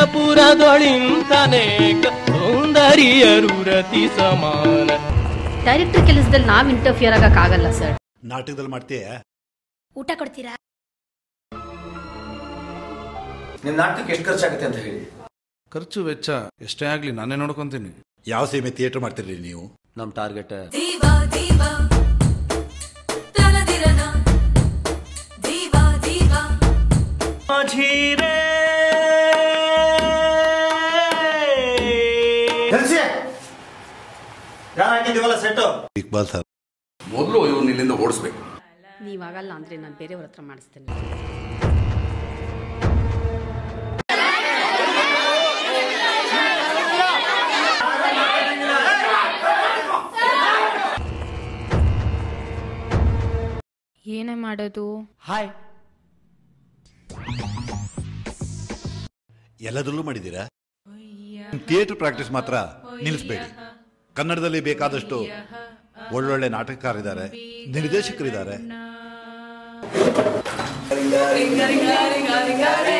ಪುರದೊಳಿಂತನೇಕ ಸೌಂದರ್ಯರು ರತಿ ಸಮಾನ ಡೈರೆಕ್ಟರ್ ಕೆಲಸದಲ್ಲಿ ನಾವ್ ಇಂಟರ್ಫಿಯರ್ ಆಗಕ್ ಆಗಲ್ಲ ಸರ್ ನಾಟಕದಲ್ಲಿ ಮಾಡ್ತೀಯ ಊಟ ಕೊಡ್ತೀರಾ ನಿಮ್ ನಾಟಕಕ್ಕೆ ಎಷ್ಟು ಖರ್ಚಾಗುತ್ತೆ ಅಂತ ಹೇಳಿ ಖರ್ಚು ವೆಚ್ಚ ಎಷ್ಟೇ ಆಗ್ಲಿ ನಾನೇ ನೋಡ್ಕೊಂತೀನಿ ಯಾವ ಸೀಮೆ ಥಿಯೇಟರ್ ಮಾಡ್ತೀರಿ ನೀವು ನಮ್ ಟಾರ್ಗೆಟ್ ದೀವಾ ದೀವಾ ತನದಿರನ ದೀವಾ ದೀವಾ ಯಾರು ಹಾಕಿದ್ದೀವಲ್ಲ ಸೆಟ್ಟು ಇಕ್ಬಾಲ್ ಸರ್ ಮೊದಲು ಇವ್ರನ್ನ ಇಲ್ಲಿಂದ ಓಡಿಸ್ಬೇಕು ನೀವಾಗಲ್ಲ ಅಂದ್ರೆ ನಾನು ಬೇರೆಯವ್ರ ಹತ್ರ ಮಾಡಿಸ್ತೇನೆ ಏನೇ ಮಾಡೋದು ಹಾಯ್ ಎಲ್ಲದರಲ್ಲೂ ಮಾಡಿದ್ದೀರಾ ಥಿಯೇಟರ್ ಪ್ರಾಕ್ಟೀಸ್ ಮಾತ್ರ ನಿಲ್ಲಿಸಬೇಡಿ ಕನ್ನಡದಲ್ಲಿ ಬೇಕಾದಷ್ಟು ಒಳ್ಳೊಳ್ಳೆ ನಾಟಕಕಾರಿದ್ದಾರೆ ನಿರ್ದೇಶಕರಿದ್ದಾರೆ ರಿಂಗ ರಿಂಗ ರಿಂಗ ರಿಂಗ ರಿಂಗ ರೇ